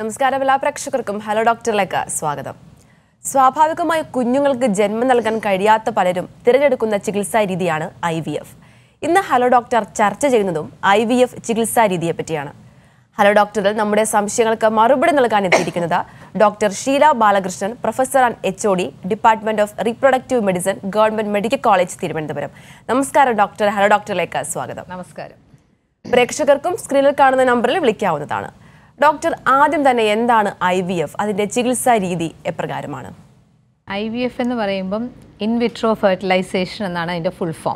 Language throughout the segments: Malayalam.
നമസ്കാരം എല്ലാ പ്രേക്ഷകർക്കും ഹലോ ഡോക്ടറിലേക്ക് സ്വാഗതം സ്വാഭാവികമായി കുഞ്ഞുങ്ങൾക്ക് ജന്മം നൽകാൻ കഴിയാത്ത പലരും തിരഞ്ഞെടുക്കുന്ന ചികിത്സാ രീതിയാണ് ഐ വി എഫ് ഇന്ന് ഹലോ ഡോക്ടർ ചർച്ച ചെയ്യുന്നതും ഐ വി എഫ് ചികിത്സാ രീതിയെ പറ്റിയാണ് ഹലോ ഡോക്ടറിൽ നമ്മുടെ സംശയങ്ങൾക്ക് മറുപടി നൽകാൻ എത്തിയിരിക്കുന്നത് doctor Sheela Balakrishnan professor and H O D department of reproductive medicine government medical college Thiruvananthapuram നമസ്കാരം ഡോക്ടർ ഹലോ ഡോക്ടറിലേക്ക് സ്വാഗതം നമസ്കാരം പ്രേക്ഷകർക്കും സ്ക്രീനിൽ കാണുന്ന നമ്പറിൽ വിളിക്കാവുന്നതാണ് ഡോക്ടർ ആദ്യം തന്നെ എന്താണ് ഐ വി എഫ് അതിന്റെ ചികിത്സാ രീതി എപ്രകാരമാണ് ഐ വി എഫ് എന്ന് പറയുമ്പം ഇൻവിട്രോ ഫെർട്ടിലൈസേഷൻ എന്നാണ് അതിൻ്റെ ഫുൾ ഫോം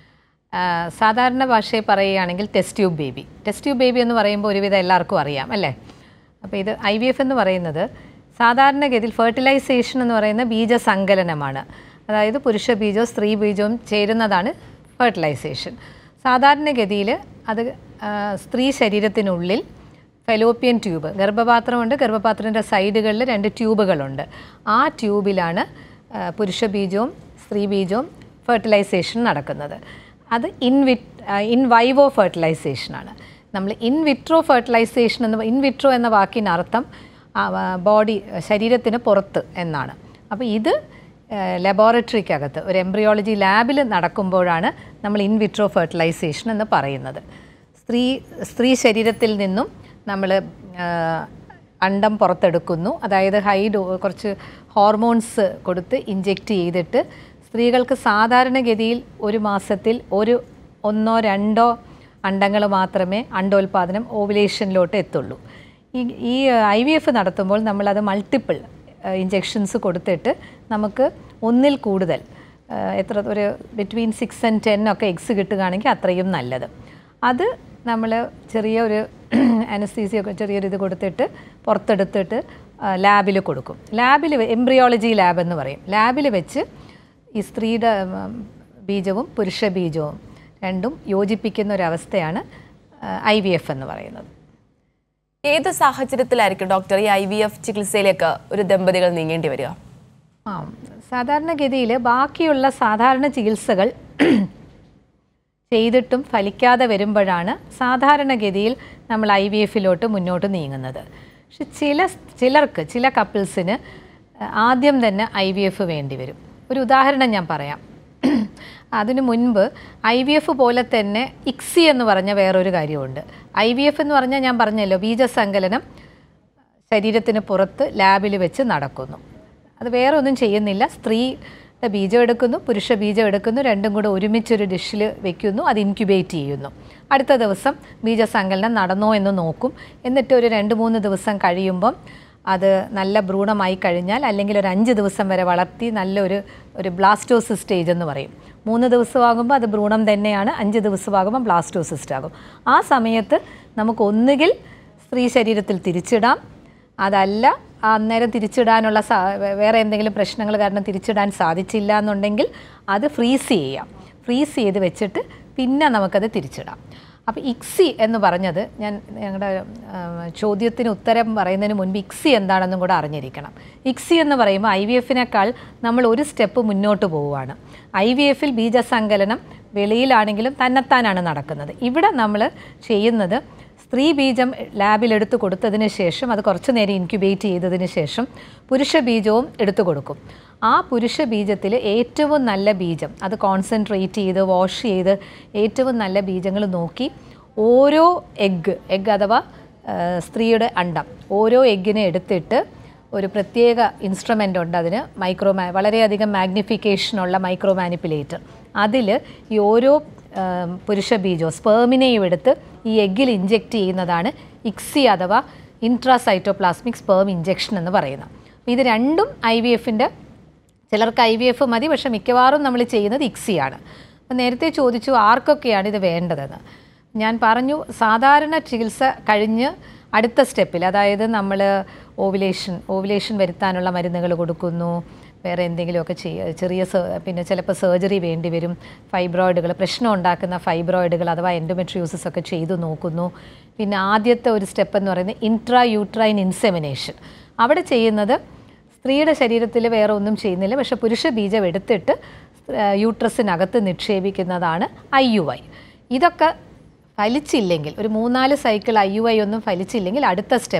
സാധാരണ ഭാഷയിൽ പറയുകയാണെങ്കിൽ test tube baby test tube baby എന്ന് പറയുമ്പോൾ ഒരുവിധം എല്ലാവർക്കും അറിയാം അല്ലേ അപ്പോൾ ഇത് ഐ വി എഫ് എന്ന് പറയുന്നത് സാധാരണഗതിയിൽ ഫെർട്ടിലൈസേഷൻ എന്ന് പറയുന്ന ബീജസങ്കലനമാണ് അതായത് പുരുഷ ബീജവും സ്ത്രീ ബീജവും ചേരുന്നതാണ് ഫെർട്ടിലൈസേഷൻ സാധാരണഗതിയിൽ അത് ആ, സ്ത്രീ ശരീരത്തിനുള്ളിൽ ഫെലോപ്പിയൻ ട്യൂബ് ഗർഭപാത്രമുണ്ട് ഗർഭപാത്രത്തിൻ്റെ സൈഡുകളിൽ രണ്ട് ട്യൂബുകളുണ്ട് ആ ട്യൂബിലാണ് ആ, പുരുഷ ബീജവും സ്ത്രീ ബീജവും ഫെർട്ടിലൈസേഷൻ നടക്കുന്നത് അത് ഇൻ വിറ്റ് ഇൻ വൈവോ ഫെർട്ടിലൈസേഷനാണ് നമ്മൾ ഇൻ വിട്രോ ഫെർട്ടിലൈസേഷൻ എന്ന് ഇൻ വിട്രോ എന്ന വാക്കിനർത്ഥം ബോഡി ശരീരത്തിന് പുറത്ത് എന്നാണ് അപ്പോൾ ഇത് ലബോറട്ടറിക്കകത്ത് ഒരു എംബ്രിയോളജി ലാബിൽ നടക്കുമ്പോഴാണ് നമ്മൾ ഇൻ വിട്രോ ഫെർട്ടിലൈസേഷൻ എന്ന് പറയുന്നത് സ്ത്രീ സ്ത്രീ ശരീരത്തിൽ നിന്നും നമ്മൾ അണ്ടം പുറത്തെടുക്കുന്നു അതായത് ഹൈ ഡോ കുറച്ച് ഹോർമോൺസ് കൊടുത്ത് ഇഞ്ചെക്റ്റ് ചെയ്തിട്ട് സ്ത്രീകൾക്ക് സാധാരണഗതിയിൽ ഒരു മാസത്തിൽ ഒരു ഒന്നോ രണ്ടോ അണ്ടങ്ങൾ മാത്രമേ അണ്ടോൽപാദനം ഓവുലേഷനിലോട്ട് എത്തുള്ളൂ ഈ ഈ ഐ വി എഫ് നടത്തുമ്പോൾ നമ്മളത് മൾട്ടിപ്പിൾ ഇഞ്ചെക്ഷൻസ് കൊടുത്തിട്ട് നമുക്ക് ഒന്നിൽ കൂടുതൽ ആ, എത്ര ഒരു ബിറ്റ്വീൻ സിക്സ് ആൻഡ് ടെൻ ഒക്കെ എഗ്സ് കിട്ടുകയാണെങ്കിൽ അത്രയും നല്ലത് അത് നമ്മൾ ചെറിയ ഒരു അനസ്തീസിയൊക്കെ ചെറിയൊരു ഇത് കൊടുത്തിട്ട് പുറത്തെടുത്തിട്ട് ലാബിൽ കൊടുക്കും ലാബിൽ എംബ്രിയോളജി ലാബ് എന്ന് പറയും ലാബിൽ വെച്ച് ഈ സ്ത്രീയുടെ ഉം, ബീജവും പുരുഷ ബീജവും രണ്ടും യോജിപ്പിക്കുന്ന ഒരവസ്ഥയാണ് ഐ വി എഫ് എന്ന് പറയുന്നത് ഏത് സാഹചര്യത്തിലായിരിക്കും ഡോക്ടർ ഈ ഐ വി എഫ് ചികിത്സയിലേക്ക് ഒരു ദമ്പതികൾ നീങ്ങേണ്ടി വരിക ആ സാധാരണഗതിയിൽ ബാക്കിയുള്ള സാധാരണ ചികിത്സകൾ ചെയ്തിട്ടും ഫലിക്കാതെ വരുമ്പോഴാണ് സാധാരണഗതിയിൽ നമ്മൾ ഐ വി എഫിലോട്ട് മുന്നോട്ട് നീങ്ങുന്നത് പക്ഷെ ചില ചിലർക്ക് ചില കപ്പിൾസിന് ആദ്യം തന്നെ ഐ വി എഫ് വേണ്ടി വരും ഒരു ഉദാഹരണം ഞാൻ പറയാം അതിനു മുൻപ് ഐ വി എഫ് പോലെ തന്നെ ഇക്സി എന്ന് പറഞ്ഞ വേറൊരു കാര്യമുണ്ട് ഐ വി എഫ് എന്ന് പറഞ്ഞാൽ ഞാൻ പറഞ്ഞല്ലോ ബീജസങ്കലനം ശരീരത്തിന് പുറത്ത് ലാബിൽ വെച്ച് നടക്കുന്നു അത് വേറെ ഒന്നും ചെയ്യുന്നില്ല സ്ത്രീയുടെ ബീജം എടുക്കുന്നു പുരുഷ ബീജം എടുക്കുന്നു രണ്ടും കൂടെ ഒരുമിച്ചൊരു ഡിഷിൽ വെക്കുന്നു അത് ഇൻക്യുബേറ്റ് ചെയ്യുന്നു അടുത്ത ദിവസം ബീജസങ്കലനം നടന്നോ എന്ന് നോക്കും എന്നിട്ട് ഒരു രണ്ട് മൂന്ന് ദിവസം കഴിയുമ്പം അത് നല്ല ഭ്രൂണമായി കഴിഞ്ഞാൽ അല്ലെങ്കിൽ ഒരു അഞ്ച് ദിവസം വരെ വളർത്തി നല്ലൊരു ഒരു ബ്ലാസ്റ്റോസിസ് സ്റ്റേജ് എന്ന് പറയും മൂന്ന് ദിവസമാകുമ്പോൾ അത് ഭ്രൂണം തന്നെയാണ് അഞ്ച് ദിവസമാകുമ്പോൾ ബ്ലാസ്റ്റോസിസ്റ്റ് ആകും ആ സമയത്ത് നമുക്ക് ഒന്നുകിൽ സ്ത്രീ ശരീരത്തിൽ തിരിച്ചിടാം അതല്ല അന്നേരം തിരിച്ചിടാനുള്ള സാ വേറെ എന്തെങ്കിലും പ്രശ്നങ്ങൾ കാരണം തിരിച്ചിടാൻ സാധിച്ചില്ല എന്നുണ്ടെങ്കിൽ അത് ഫ്രീസ് ചെയ്യാം ഫ്രീസ് ചെയ്ത് വെച്ചിട്ട് പിന്നെ നമുക്കത് തിരിച്ചിടാം അപ്പോൾ ഇക്സി എന്ന് പറഞ്ഞത് ഞാൻ ഞങ്ങളുടെ ചോദ്യത്തിന് ഉത്തരം പറയുന്നതിന് മുൻപ് ഇക്സി എന്താണെന്നും കൂടെ അറിഞ്ഞിരിക്കണം ഇക്സി എന്ന് പറയുമ്പോൾ ഐ വി എഫിനേക്കാൾ നമ്മൾ ഒരു സ്റ്റെപ്പ് മുന്നോട്ട് പോവുകയാണ് ഐ വി എഫിൽ ബീജസങ്കലനം വെളിയിലാണെങ്കിലും തന്നെത്താനാണ് നടക്കുന്നത് ഇവിടെ നമ്മൾ ചെയ്യുന്നത് സ്ത്രീ ബീജം ലാബിൽ എടുത്തു കൊടുത്തതിന് ശേഷം അത് കുറച്ച് നേരം ഇൻക്യുബേറ്റ് ചെയ്തതിന് ശേഷം പുരുഷ ബീജവും എടുത്തു കൊടുക്കും ആ പുരുഷ ബീജത്തിൽ ഏറ്റവും നല്ല ബീജം അത് കോൺസെൻട്രേറ്റ് ചെയ്ത് വാഷ് ചെയ്ത് ഏറ്റവും നല്ല ബീജങ്ങൾ നോക്കി ഓരോ എഗ്ഗ് എഗ്ഗ് അഥവാ ആ, സ്ത്രീയുടെ അണ്ടം ഓരോ എഗ്ഗിനെ എടുത്തിട്ട് ഒരു പ്രത്യേക ഇൻസ്ട്രുമെൻ്റ് ഉണ്ട് അതിന് മൈക്രോ മാ വളരെയധികം മാഗ്നിഫിക്കേഷനുള്ള മൈക്രോ മാനിപ്പുലേറ്റർ അതിൽ ഈ ഓരോ ആം, പുരുഷ ബീജവും സ്പേമിനെയും എടുത്ത് ഈ എഗ്ഗിൽ ഇഞ്ചെക്റ്റ് ചെയ്യുന്നതാണ് ഇക്സി അഥവാ ഇൻട്രാസൈറ്റോപ്ലാസ്മിക് സ്പേം ഇഞ്ചെക്ഷൻ എന്ന് പറയുന്നത് അപ്പോൾ ഇത് രണ്ടും ഐ വി എഫിൻ്റെ ചിലർക്ക് ഐ വി എഫ് മതി പക്ഷേ മിക്കവാറും നമ്മൾ ചെയ്യുന്നത് ഇക്സിയാണ് അപ്പോൾ നേരത്തെ ചോദിച്ചു ആർക്കൊക്കെയാണ് ഇത് വേണ്ടതെന്ന് ഞാൻ പറഞ്ഞു സാധാരണ ചികിത്സ കഴിഞ്ഞ് അടുത്ത സ്റ്റെപ്പിൽ അതായത് നമ്മൾ ഓവുലേഷൻ ഓവുലേഷൻ വരുത്താനുള്ള മരുന്നുകൾ കൊടുക്കുന്നു വേറെ എന്തെങ്കിലുമൊക്കെ ചെയ്യുക ചെറിയ സേ- പിന്നെ ചിലപ്പോൾ സർജറി വേണ്ടി വരും ഫൈബ്രോയിഡുകൾ പ്രശ്നം ഉണ്ടാക്കുന്ന ഫൈബ്രോയിഡുകൾ അഥവാ എൻഡോമെട്രിയോസിസ് ഒക്കെ ചെയ്തു നോക്കുന്നു പിന്നെ ആദ്യത്തെ ഒരു സ്റ്റെപ്പ് എന്ന് പറയുന്നത് ഇൻട്രാ യൂട്രൈൻ ഇൻസെമിനേഷൻ അവിടെ ചെയ്യുന്നത് സ്ത്രീയുടെ ശരീരത്തിൽ വേറെ ഒന്നും ചെയ്യുന്നില്ല പക്ഷെ പുരുഷ ബീജം എടുത്തിട്ട് ആ, യൂട്രസിനകത്ത് നിക്ഷേപിക്കുന്നതാണ് ഐ യു ഐ ഇതൊക്കെ ഫലിച്ചില്ലെങ്കിൽ ഒരു മൂന്നാല് സൈക്കിൾ ഐ യു ഐ ഒന്നും ഫലിച്ചില്ലെങ്കിൽ അടുത്ത സ്റ്റെപ്പ്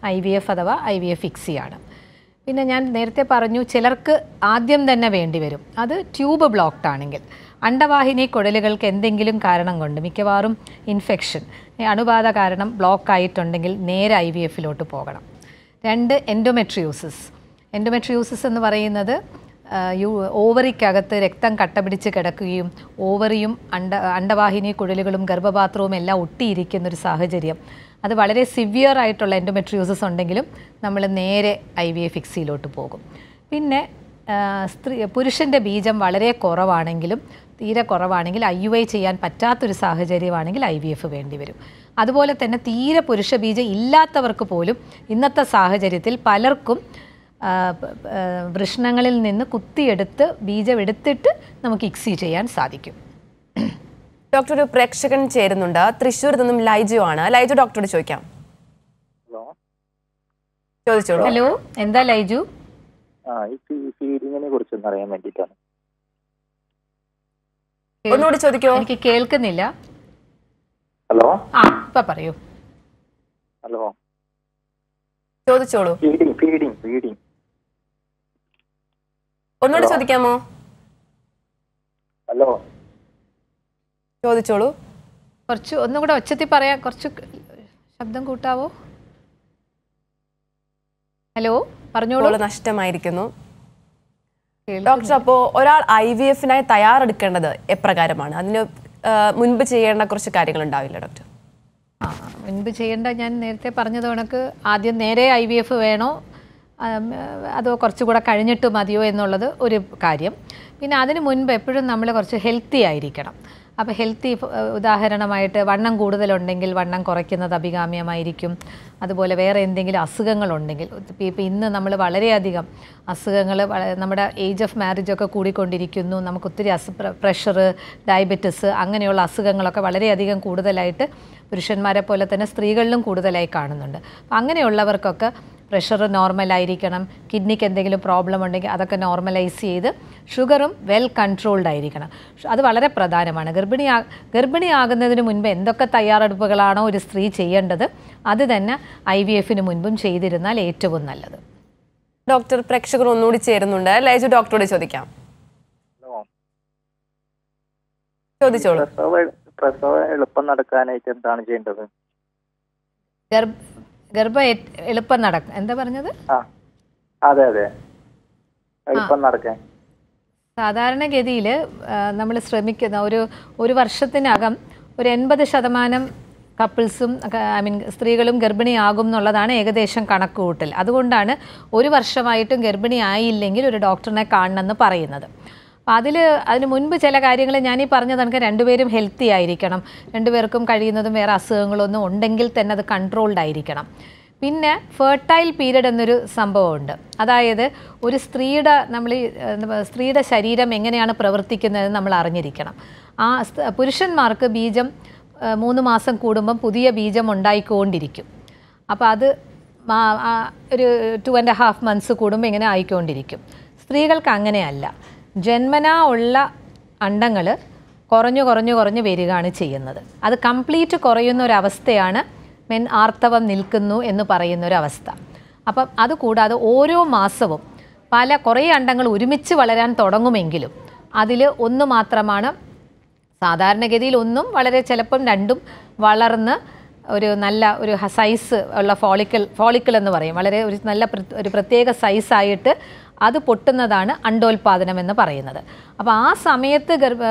ഐ വി എഫ് അഥവാ ഐ വി എഫ് ഇക്സിയാണ് പിന്നെ ഞാൻ നേരത്തെ പറഞ്ഞു ചിലർക്ക് ആദ്യം തന്നെ വേണ്ടി വരും അത് ട്യൂബ് ബ്ലോക്ക്ഡ് ആണെങ്കിൽ അണ്ടവാഹിനി കുഴലുകൾക്ക് എന്തെങ്കിലും കാരണം കൊണ്ട് മിക്കവാറും ഇൻഫെക്ഷൻ അണുബാധ കാരണം ബ്ലോക്ക് ആയിട്ടുണ്ടെങ്കിൽ നേരെ ഐ വി എഫിലോട്ട് പോകണം രണ്ട് എൻഡോമെട്രിയോസിസ് എൻഡോമെട്രിയോസിസ് എന്ന് പറയുന്നത് ആ, യു ഓവറിക്കകത്ത് രക്തം കട്ട പിടിച്ച് കിടക്കുകയും ഓവറിയും അണ്ട അണ്ടവാഹിനി കുഴലുകളും ഗർഭപാത്രവും എല്ലാം ഒട്ടിയിരിക്കുന്ന ഒരു സാഹചര്യം അത് വളരെ സിവിയർ ആയിട്ടുള്ള എൻഡോമെട്രിയോസിസ് ഉണ്ടെങ്കിലും നമ്മൾ നേരെ ഐ വി എഫ് ഫിക്സിയിലോട്ട് പോകും പിന്നെ ആ, സ്ത്രീ പുരുഷൻ്റെ ബീജം വളരെ കുറവാണെങ്കിലും തീരെ കുറവാണെങ്കിൽ ഐ യു ഐ ചെയ്യാൻ പറ്റാത്തൊരു സാഹചര്യമാണെങ്കിൽ ഐ വി എഫ് വേണ്ടി വരും അതുപോലെ തന്നെ തീരെ പുരുഷ ബീജം ഇല്ലാത്തവർക്ക് പോലും ഇന്നത്തെ സാഹചര്യത്തിൽ പലർക്കും ആ, പ- ആ, വൃഷ്ണങ്ങളിൽ നിന്ന് കുത്തിയെടുത്ത് ബീജം എടുത്തിട്ട് നമുക്ക് ഇക്സി ചെയ്യാൻ സാധിക്കും ഡോക്ടർ ഒരു പ്രേക്ഷകൻ ചേരുന്നുണ്ട് തൃശ്ശൂരിൽ നിന്നും ലൈജു ആണ് ലൈജു ഡോക്ടറോട് ചോദിക്കാം ഹലോ ചോദിച്ചോളൂ ഹലോ എന്താ ലൈജു ആ ഈ ഫീ- ഫീഡിങ്ങിനെ കുറിച്ചൊന്ന് അറിയാൻ വേണ്ടിയിട്ടാണ് ഒന്നുകൂടി ചോദിക്കോ എനിക്ക് കേൾക്കുന്നില്ല ഹലോ ആ ഇപ്പം പറയൂ ഹലോ ചോദിച്ചോളൂ ഫീഡിങ് ഫീഡിങ് ഫീഡിങ് ഒന്നുകൂടി ചോദിക്കാമോ ഹലോ ചോദിച്ചോളൂ കുറച്ച് ഒന്നും കൂടെ ഒച്ചത്തിൽ പറയാൻ കുറച്ച് ശബ്ദം കൂട്ടാവോ ഹലോ പറഞ്ഞോളൂ കോള് നഷ്ടമായിരിക്കുന്നു കേൾക്കുന്നില്ല. ഡോക്ടർ അപ്പോൾ ഒരാൾ ഐ വി എഫിനായി തയ്യാറെടുക്കേണ്ടത് എപ്രകാരമാണ് അതിന് ആ, മുൻപ് ചെയ്യേണ്ട കുറച്ച് കാര്യങ്ങൾ ഉണ്ടാവില്ല ഡോക്ടർ ആ മുൻപ് ചെയ്യേണ്ട ഞാൻ നേരത്തെ പറഞ്ഞത് കണക്ക് ആദ്യം നേരെ ഐ വി എഫ് വേണോ ആം, അതോ കുറച്ചുകൂടെ കഴിഞ്ഞിട്ട് മതിയോ എന്നുള്ളത് ഒരു കാര്യം പിന്നെ അതിന് മുൻപ് എപ്പോഴും നമ്മൾ കുറച്ച് ഹെൽത്തി ആയിരിക്കണം അപ്പോൾ ഹെൽത്തി ഉദാഹരണമായിട്ട് വണ്ണം കൂടുതലുണ്ടെങ്കിൽ വണ്ണം കുറയ്ക്കുന്നത് അഭികാമ്യമായിരിക്കും അതുപോലെ വേറെ എന്തെങ്കിലും അസുഖങ്ങളുണ്ടെങ്കിൽ ഇപ്പം ഇപ്പം ഇന്ന് നമ്മൾ വളരെയധികം അസുഖങ്ങൾ നമ്മുടെ ഏജ് ഓഫ് മാരേജ് ഒക്കെ കൂടിക്കൊണ്ടിരിക്കുന്നു നമുക്ക് ഒത്തിരി അസു പ്രഷർ ഡയബറ്റിസ് അങ്ങനെയുള്ള അസുഖങ്ങളൊക്കെ വളരെയധികം കൂടുതലായിട്ട് പുരുഷന്മാരെ പോലെ തന്നെ സ്ത്രീകളിലും കൂടുതലായി കാണുന്നുണ്ട് അപ്പം അങ്ങനെയുള്ളവർക്കൊക്കെ പ്രഷർ നോർമലായിരിക്കണം കിഡ്നിക്ക് എന്തെങ്കിലും പ്രോബ്ലം ഉണ്ടെങ്കിൽ അതൊക്കെ നോർമലൈസ് ചെയ്ത് ഷുഗറും വെൽ കൺട്രോൾഡ് ആയിരിക്കണം ഷ് അത് വളരെ പ്രധാനമാണ് ഗർഭിണി ഗർഭിണിയാകുന്നതിന് മുൻപ് എന്തൊക്കെ തയ്യാറെടുപ്പുകളാണോ ഒരു സ്ത്രീ ചെയ്യേണ്ടത് അത് തന്നെ ഐ വി എഫിന് മുൻപും ചെയ്തിരുന്നാൽ ഏറ്റവും നല്ലത് ഡോക്ടർ പ്രേക്ഷകർ ഒന്നുകൂടി ചേരുന്നുണ്ട് ലൈജു ഡോക്ടറോട് ചോദിക്കാം ഹലോ ചോദിച്ചോളൂ പ്രസവ പ്രസവ എളുപ്പം നടക്കാനായിട്ട് എന്താണ് ചെയ്യേണ്ടത് ഗർഭ ഗർഭ എ- എളുപ്പം നടക്കും എന്താ പറഞ്ഞത് ആ അതെ അതെ എളുപ്പം നടക്കാൻ സാധാരണഗതിയിൽ നമ്മൾ ശ്രമിക്കുന്ന ഒരു ഒരു വർഷത്തിനകം ഒരു എൺപത് ശതമാനം കപ്പിൾസും ഐ മീൻ സ്ത്രീകളും ഗർഭിണിയാകും എന്നുള്ളതാണ് ഏകദേശം കണക്ക് കൂട്ടൽ അതുകൊണ്ടാണ് ഒരു വർഷമായിട്ടും ഗർഭിണി ആയില്ലെങ്കിൽ ഒരു ഡോക്ടറിനെ കാണണമെന്ന് പറയുന്നത് അപ്പോൾ അതിൽ അതിന് മുൻപ് ചില കാര്യങ്ങൾ ഞാൻ ഈ പറഞ്ഞത് കണക്ക് രണ്ടുപേരും ഹെൽത്തി ആയിരിക്കണം രണ്ടുപേർക്കും കഴിയുന്നതും വേറെ അസുഖങ്ങളൊന്നും ഉണ്ടെങ്കിൽ തന്നെ അത് കൺട്രോൾഡ് ആയിരിക്കണം പിന്നെ ഫേർട്ടൈൽ പീരീഡ് എന്നൊരു സംഭവമുണ്ട് അതായത് ഒരു സ്ത്രീയുടെ നമ്മൾ ഈ, എന്താ പറയുക, സ്ത്രീയുടെ ശരീരം എങ്ങനെയാണ് പ്രവർത്തിക്കുന്നത് നമ്മൾ അറിഞ്ഞിരിക്കണം ആ സ്ത- പുരുഷന്മാർക്ക് ബീജം ആ, മൂന്ന് മാസം കൂടുമ്പം പുതിയ ബീജം ഉണ്ടായിക്കൊണ്ടിരിക്കും അപ്പോൾ അത് മാ- ആ, ഒരു ടു ആൻഡ് ഹാഫ് മന്ത്സ് കൂടുമ്പോൾ ഇങ്ങനെ ആയിക്കൊണ്ടിരിക്കും സ്ത്രീകൾക്ക് അങ്ങനെയല്ല ജന്മനാ ഉള്ള അണ്ടങ്ങൾ കുറഞ്ഞു കുറഞ്ഞു കുറഞ്ഞു വരികയാണ് ചെയ്യുന്നത് അത് കംപ്ലീറ്റ് കുറയുന്ന ഒരു അവസ്ഥയാണ് മെൻ ആർത്തവം നിൽക്കുന്നു എന്ന് പറയുന്ന ഒരു അവസ്ഥ അപ്പം അതുകൂടാതെ ഓരോ മാസവും പല കുറേ അണ്ടങ്ങൾ ഒരുമിച്ച് വളരാൻ തുടങ്ങുമെങ്കിലും അതിൽ ഒന്ന് മാത്രമാണ് സാധാരണഗതിയിൽ ഒന്നും വളരെ ചിലപ്പം രണ്ടും വളർന്ന് ഒരു നല്ല ഒരു ഹ- സൈസ് ഉള്ള ഫോളിക്കൽ ഫോളിക്കൽ എന്ന് പറയും വളരെ ഒരു നല്ല പ്ര- ഒരു പ്രത്യേക സൈസായിട്ട് അത് പൊട്ടുന്നതാണ് അണ്ടോൽപാദനം എന്ന് പറയുന്നത് അപ്പോൾ ആ സമയത്ത് ഗർഭ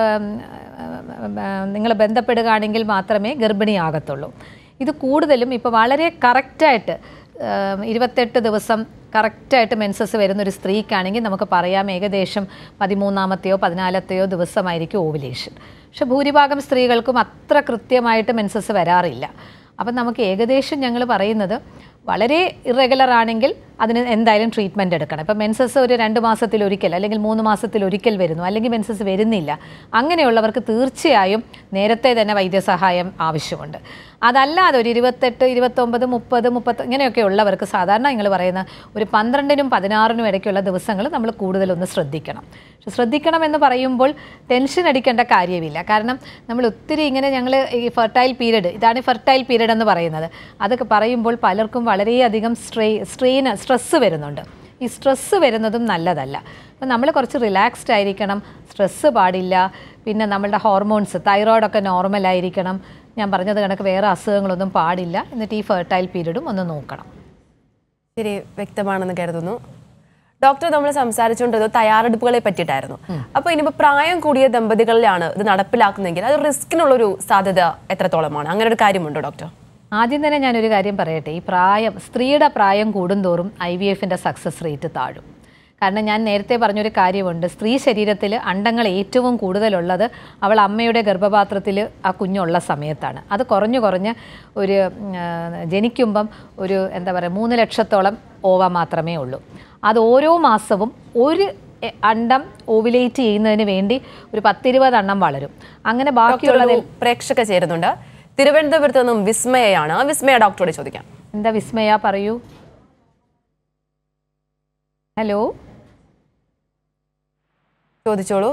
നിങ്ങൾ ബന്ധപ്പെടുകയാണെങ്കിൽ മാത്രമേ ഗർഭിണിയാകത്തുള്ളൂ ഇത് കൂടുതലും ഇപ്പോൾ വളരെ കറക്റ്റായിട്ട് ഇരുപത്തെട്ട് ദിവസം കറക്റ്റായിട്ട് മെൻസസ് വരുന്ന ഒരു സ്ത്രീക്കാണെങ്കിൽ നമുക്ക് പറയാം ഏകദേശം പതിമൂന്നാമത്തെയോ പതിനാലത്തെയോ ദിവസമായിരിക്കും ഓവുലേഷൻ പക്ഷെ ഭൂരിഭാഗം സ്ത്രീകൾക്കും അത്ര കൃത്യമായിട്ട് മെൻസസ് വരാറില്ല അപ്പം നമുക്ക് ഏകദേശം ഞങ്ങൾ പറയുന്നത് വളരെ ഇറഗുലർ ആണെങ്കിൽ അതിന് എന്തായാലും ട്രീറ്റ്മെൻറ്റ് എടുക്കണം ഇപ്പം മെൻസസ് ഒരു രണ്ട് മാസത്തിൽ ഒരിക്കൽ അല്ലെങ്കിൽ മൂന്ന് മാസത്തിൽ ഒരിക്കൽ വരുന്നു അല്ലെങ്കിൽ മെൻസസ് വരുന്നില്ല അങ്ങനെയുള്ളവർക്ക് തീർച്ചയായും നേരത്തെ തന്നെ വൈദ്യസഹായം ആവശ്യമുണ്ട് അതല്ലാതെ ഒരു ഇരുപത്തെട്ട് ഇരുപത്തൊമ്പത് മുപ്പത് മുപ്പത്തി ഇങ്ങനെയൊക്കെ ഉള്ളവർക്ക് സാധാരണ നിങ്ങൾ പറയുന്ന ഒരു പന്ത്രണ്ടിനും പതിനാറിനും ഇടയ്ക്കുള്ള ദിവസങ്ങൾ നമ്മൾ കൂടുതലൊന്ന് ശ്രദ്ധിക്കണം പക്ഷെ ശ്രദ്ധിക്കണം എന്ന് പറയുമ്പോൾ ടെൻഷൻ അടിക്കേണ്ട കാര്യമില്ല കാരണം നമ്മൾ ഒത്തിരി ഇങ്ങനെ ഞങ്ങൾ ഈ ഫെർട്ടൈൽ പീരീഡ് ഇതാണ് ഫെർട്ടൈൽ പീരീഡ് എന്ന് പറയുന്നത് അതൊക്കെ പറയുമ്പോൾ പലർക്കും വളരെയധികം സ്ട്രെയിൻ സ്ട്രെയിൻ സ്ട്രെസ്സ് വരുന്നുണ്ട് ഈ സ്ട്രെസ്സ് വരുന്നതും നല്ലതല്ല അപ്പം നമ്മൾ കുറച്ച് റിലാക്സ്ഡ് ആയിരിക്കണം സ്ട്രെസ്സ് പാടില്ല പിന്നെ നമ്മളുടെ ഹോർമോൺസ് തൈറോയിഡൊക്കെ നോർമൽ ആയിരിക്കണം ഞാൻ പറഞ്ഞത് കണക്ക് വേറെ അസുഖങ്ങളൊന്നും പാടില്ല എന്നിട്ട് ഈ ഫെർട്ടൈൽ പീരീഡും ഒന്ന് നോക്കണം ശരി വ്യക്തമാണെന്ന് കരുതുന്നു ഡോക്ടർ നമ്മൾ സംസാരിച്ചുകൊണ്ടിരുന്നത് തയ്യാറെടുപ്പുകളെ പറ്റിയിട്ടായിരുന്നു അപ്പൊ ഇനിയിപ്പോ പ്രായം കൂടിയ ദമ്പതികളിലാണ് ഇത് നടപ്പിലാക്കുന്നതെങ്കിൽ അത് റിസ്കിനുള്ളൊരു സാധ്യത എത്രത്തോളമാണ് അങ്ങനെ ഒരു കാര്യമുണ്ടോ ഡോക്ടർ ആദ്യം തന്നെ ഞാനൊരു കാര്യം പറയട്ടെ ഈ പ്രായം സ്ത്രീയുടെ പ്രായം കൂടുന്തോറും ഐ വി എഫിൻ്റെ സക്സസ് റേറ്റ് താഴും കാരണം ഞാൻ നേരത്തെ പറഞ്ഞൊരു കാര്യമുണ്ട് സ്ത്രീ ശരീരത്തിൽ അണ്ടങ്ങൾ ഏറ്റവും കൂടുതലുള്ളത് അവൾ അമ്മയുടെ ഗർഭപാത്രത്തിൽ ആ കുഞ്ഞുള്ള സമയത്താണ് അത് കുറഞ്ഞു കുറഞ്ഞ് ഒരു ഉം, ആ, ജനിക്കുമ്പം ഒരു എന്താ പറയുക മൂന്ന് ലക്ഷത്തോളം ഓവ മാത്രമേ ഉള്ളൂ അത് ഓരോ മാസവും ഒരു എ, അണ്ടം ഓവുലേറ്റ് ചെയ്യുന്നതിന് വേണ്ടി ഒരു പത്തിരുപത് എണ്ണം വളരും അങ്ങനെ ബാക്കിയുള്ളത് ഡോക്ടർ പ്രേക്ഷക ചേരുന്നുണ്ട് തിരുവനന്തപുരത്ത് നിന്നും വിസ്മയയാണ് ആ വിസ്മയ ഡോക്ടറോട് ചോദിക്കാം എന്താ വിസ്മയ പറയൂ ഹലോ ചോദിച്ചോളൂ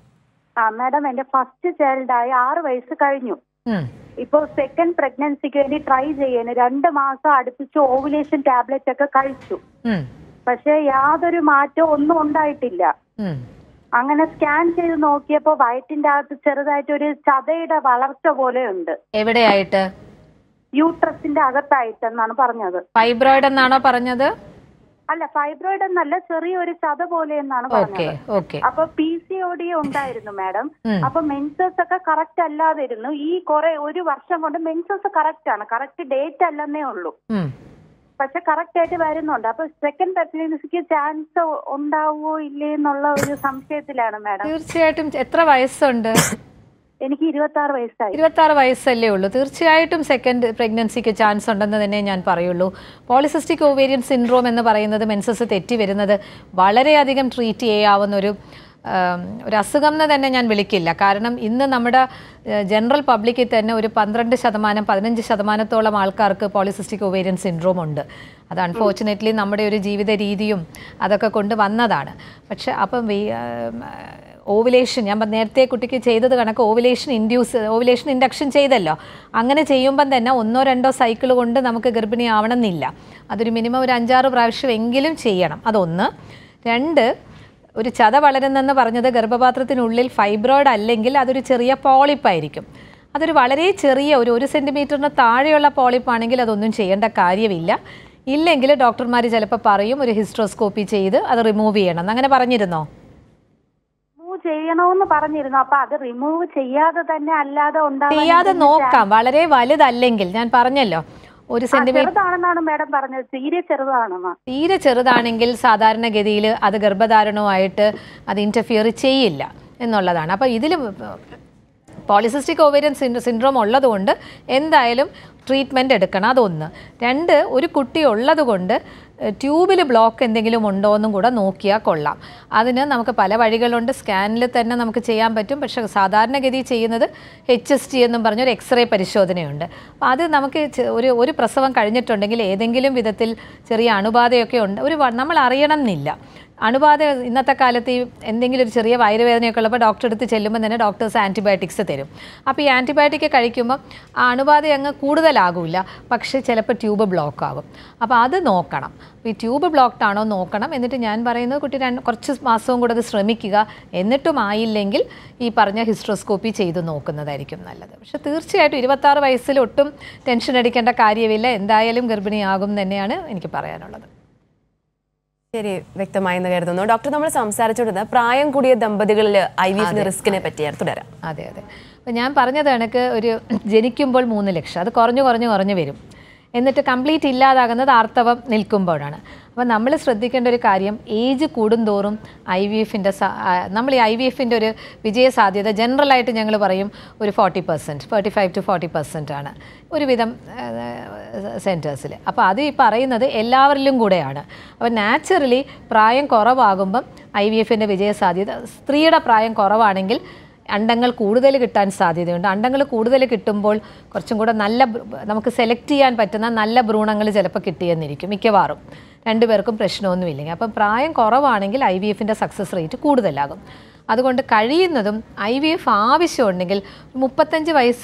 ആ മാഡം എന്റെ ഫസ്റ്റ് ചൈൽഡായി ആറ് വയസ്സ് കഴിഞ്ഞു ഉം. ഇപ്പൊ സെക്കൻഡ് പ്രഗ്നൻസിക്ക് വേണ്ടി ട്രൈ ചെയ്യാന് രണ്ട് മാസം അടുപ്പിച്ച് ഓവുലേഷൻ ടാബ്ലറ്റ് ഒക്കെ കഴിച്ചു ഉം. പക്ഷെ യാതൊരു മാറ്റവും ഒന്നും ഉണ്ടായിട്ടില്ല ഉം. അങ്ങനെ സ്കാൻ ചെയ്ത് നോക്കിയപ്പോ വയറ്റിന്റെ അകത്ത് ചെറുതായിട്ട് ഒരു ചതയുടെ വളർച്ച പോലെ ഉണ്ട് എവിടെയായിട്ട് യൂട്രസിന്റെ അകത്തായിട്ടെന്നാണ് പറഞ്ഞത് ഫൈബ്രോയിഡ് എന്നാണോ പറഞ്ഞത് അല്ല ഫൈബ്രോയിഡ് എന്നല്ല ചെറിയൊരു ചത പോലെ എന്നാണ് ഓക്കെ പറഞ്ഞത് ഓക്കെ അപ്പൊ പി സി ഒ ഡി ഉണ്ടായിരുന്നു മാഡം ഉം. അപ്പൊ മെൻസസ് ഒക്കെ കറക്റ്റ് അല്ലാതിരുന്നു ഈ കുറെ ഒരു വർഷം കൊണ്ട് മെൻസസ് കറക്റ്റ് ആണ് കറക്റ്റ് ഡേറ്റ് അല്ലെന്നേ ഉള്ളൂ ഉം. പക്ഷെ കറക്റ്റ് ആയിട്ട് വരുന്നുണ്ട് അപ്പൊ സെക്കൻഡ് പ്രഗ്നൻസിക്ക് ചാൻസ് ഉണ്ടാവുമോ ഇല്ലേ എന്നുള്ള ഒരു സംശയത്തിലാണ് മാഡം തീർച്ചയായിട്ടും എത്ര വയസ്സുണ്ട് എനിക്ക് ഇരുപത്തി ആറ് വയസ്സായി ഇരുപത്തി ആറ് വയസ്സല്ലേ ഉള്ളൂ തീർച്ചയായിട്ടും സെക്കൻഡ് പ്രഗ്നൻസിക്ക് ചാൻസ് ഉണ്ടെന്ന് തന്നെ ഞാൻ പറയുള്ളൂ പോളിസിസ്റ്റിക് ഓവേരിയൻ സിൻഡ്രോം എന്ന് പറയുന്നത് മെൻസസ് തെറ്റി വരുന്നത് വളരെയധികം ട്രീറ്റ് ചെയ്യാവുന്ന ഒരു ആം, ഒരു അസുഖം എന്ന് തന്നെ ഞാൻ വിളിക്കില്ല കാരണം ഇന്ന് നമ്മുടെ ജനറൽ പബ്ലിക്കിൽ തന്നെ ഒരു പന്ത്രണ്ട് ശതമാനം പതിനഞ്ച് ശതമാനത്തോളം ആൾക്കാർക്ക് പോളിസിസ്റ്റിക് ഓവേരിയൻ സിൻഡ്രോം ഉണ്ട് അത് അൺഫോർച്ചുനേറ്റ്ലി നമ്മുടെ ഒരു ജീവിത രീതിയും അതൊക്കെ കൊണ്ട് വന്നതാണ് പക്ഷെ അപ്പം വി- ആം, ഓവുലേഷൻ ഞാൻ പ- നേരത്തെ കുട്ടിക്ക് ചെയ്തത് കണക്ക് ഓവുലേഷൻ ഇൻഡ്യൂസ് ഓവുലേഷൻ ഇൻഡക്ഷൻ ചെയ്തല്ലോ അങ്ങനെ ചെയ്യുമ്പം തന്നെ ഒന്നോ രണ്ടോ സൈക്കിൾ കൊണ്ട് നമുക്ക് ഗർഭിണി ആവണമെന്നില്ല അതൊരു മിനിമം ഒരു അഞ്ചാറ് പ്രാവശ്യം എങ്കിലും ചെയ്യണം അതൊന്ന് രണ്ട് ഒരു ചത വളരുന്നെന്ന് പറഞ്ഞത് ഗർഭപാത്രത്തിനുള്ളിൽ ഫൈബ്രോയിഡ് അല്ലെങ്കിൽ അതൊരു ചെറിയ പോളിപ്പായിരിക്കും അതൊരു വളരെ ചെറിയ ഒരു ഒരു സെൻറ്റിമീറ്ററിന് താഴെയുള്ള പോളിപ്പാണെങ്കിൽ അതൊന്നും ചെയ്യേണ്ട കാര്യമില്ല ഇല്ലെങ്കിൽ ഡോക്ടർമാർ ചിലപ്പോൾ പറയും ഒരു ഹിസ്ട്രോസ്കോപ്പി ചെയ്ത് അത് റിമൂവ് ചെയ്യണം എന്ന്. അങ്ങനെ പറഞ്ഞിരുന്നോ റിമൂവ് ചെയ്യണമെന്ന് പറഞ്ഞിരുന്നു അപ്പൊ അത് റിമൂവ് ചെയ്യാതെ തന്നെ അല്ലാതെ ഉണ്ടാവാൻ ചെയ്യാതെ എന്തെങ്കിലും നോക്കാം വളരെ വലുതല്ലെങ്കിൽ ഞാൻ പറഞ്ഞല്ലോ ഒരു ആ, സെന്റിമീറ്റർ ചെറുതാണെന്നാണ് മാഡം പറഞ്ഞത് തീരെ ചെറുതാണെന്നാ തീരെ ചെറുതാണെങ്കിൽ സാധാരണഗതിയിൽ അത് ഗർഭധാരണവുമായിട്ട് അത് ഇൻ്റർഫിയർ ചെയ്യില്ല എന്നുള്ളതാണ് അപ്പോൾ ഇതിൽ പോളിസിസ്റ്റിക് ഓവേരിയൻ സിൻഡ്രോം ഉള്ളതുകൊണ്ട് എന്തായാലും ട്രീറ്റ്മെൻറ്റ് എടുക്കണം അതൊന്ന് രണ്ട് ഒരു കുട്ടി ഉള്ളതുകൊണ്ട് ട്യൂബിൽ ബ്ലോക്ക് എന്തെങ്കിലും ഉണ്ടോ എന്നും കൂടെ നോക്കിയാൽ കൊള്ളാം അതിന് നമുക്ക് പല വഴികളുണ്ട് സ്കാനിൽ തന്നെ നമുക്ക് ചെയ്യാൻ പറ്റും പക്ഷേ സാധാരണഗതി ചെയ്യുന്നത് എച്ച് എസ് ടി എന്നും പറഞ്ഞൊരു എക്സ്റേ പരിശോധനയുണ്ട് അപ്പോൾ അത് നമുക്ക് ചെ- ഒരു ഒരു പ്രസവം കഴിഞ്ഞിട്ടുണ്ടെങ്കിൽ ഏതെങ്കിലും വിധത്തിൽ ചെറിയ അണുബാധയൊക്കെ ഉണ്ട് ഒരു വ- നമ്മൾ അറിയണം എന്നില്ല അണുബാധ ഇന്നത്തെ കാലത്ത് ഈ എന്തെങ്കിലും ഒരു ചെറിയ വയറുവേദനയൊക്കെ ഉള്ളപ്പോൾ ഡോക്ടറെ അടുത്ത് ചെല്ലുമ്പോൾ തന്നെ ഡോക്ടേഴ്സ് ആൻറ്റിബയോട്ടിക്സ് തരും അപ്പോൾ ഈ ആൻറ്റിബയോട്ടിക് കഴിക്കുമ്പോൾ ആ അണുബാധ അങ്ങ് കൂടുതലാകില്ല പക്ഷേ ചിലപ്പോൾ ട്യൂബ് ബ്ലോക്ക് ആകും അപ്പോൾ അത് നോക്കണം അപ്പോൾ ഈ ട്യൂബ് ബ്ലോക്ക്ഡ് ആണോ നോക്കണം എന്നിട്ട് ഞാൻ പറയുന്നത് കുട്ടി രണ്ട് കുറച്ച് മാസവും കൂടെ അത് ശ്രമിക്കുക എന്നിട്ടും ആയില്ലെങ്കിൽ ഈ പറഞ്ഞ ഹിസ്ട്രോസ്കോപ്പി ചെയ്ത് നോക്കുന്നതായിരിക്കും നല്ലത് പക്ഷെ തീർച്ചയായിട്ടും ഇരുപത്താറ് വയസ്സിൽ ഒട്ടും ടെൻഷൻ അടിക്കേണ്ട കാര്യമില്ല എന്തായാലും ഗർഭിണിയാകും തന്നെയാണ് എനിക്ക് പറയാനുള്ളത് ശരി വ്യക്തമായെന്ന് കരുതുന്നു ഡോക്ടർ നമ്മൾ സംസാരിച്ചുകൊണ്ടിരുന്നത് പ്രായം കൂടിയ ദമ്പതികളിൽ ഐ വി എഫിന്റെ റിസ്കിനെ പറ്റിയാണ് തുടരാം അതെ അതെ അപ്പം ഞാൻ പറഞ്ഞത് കണക്ക് ഒരു ജനിക്കുമ്പോൾ മൂന്ന് ലക്ഷം അത് കുറഞ്ഞു കുറഞ്ഞു കുറഞ്ഞു വരും എന്നിട്ട് കംപ്ലീറ്റ് ഇല്ലാതാകുന്നത് ആർത്തവം നിൽക്കുമ്പോഴാണ് അപ്പോൾ നമ്മൾ ശ്രദ്ധിക്കേണ്ട ഒരു കാര്യം ഏജ് കൂടുന്തോറും ഐ വി എഫിൻ്റെ നമ്മൾ ഈ ഐ വി എഫിൻ്റെ ഒരു വിജയ സാധ്യത ജനറലായിട്ട് ഞങ്ങൾ പറയും ഒരു forty percent forty five to forty percent ആണ് ഒരുവിധം സെൻറ്റേഴ്സിൽ അപ്പോൾ അത് ഈ പറയുന്നത് എല്ലാവരിലും കൂടെയാണ് അപ്പോൾ നാച്ചുറലി പ്രായം കുറവാകുമ്പം ഐ വി എഫിൻ്റെ വിജയ സാധ്യത സ്ത്രീയുടെ പ്രായം കുറവാണെങ്കിൽ അണ്ടങ്ങൾ കൂടുതൽ കിട്ടാൻ സാധ്യതയുണ്ട് അണ്ടങ്ങൾ കൂടുതൽ കിട്ടുമ്പോൾ കുറച്ചും കൂടെ നല്ല ഭ്രൂ- നമുക്ക് സെലക്ട് ചെയ്യാൻ പറ്റുന്ന നല്ല ഭ്രൂണങ്ങൾ ചിലപ്പോൾ കിട്ടിയെന്നിരിക്കും മിക്കവാറും രണ്ടുപേർക്കും പ്രശ്നമൊന്നുമില്ലെങ്കിൽ അപ്പം പ്രായം കുറവാണെങ്കിൽ ഐ വി എഫിൻ്റെ സക്സസ് റേറ്റ് കൂടുതലാകും അതുകൊണ്ട് കഴിയുന്നതും ഐ വി എഫ് ആവശ്യമുണ്ടെങ്കിൽ മുപ്പത്തഞ്ച് വയസ്സിനും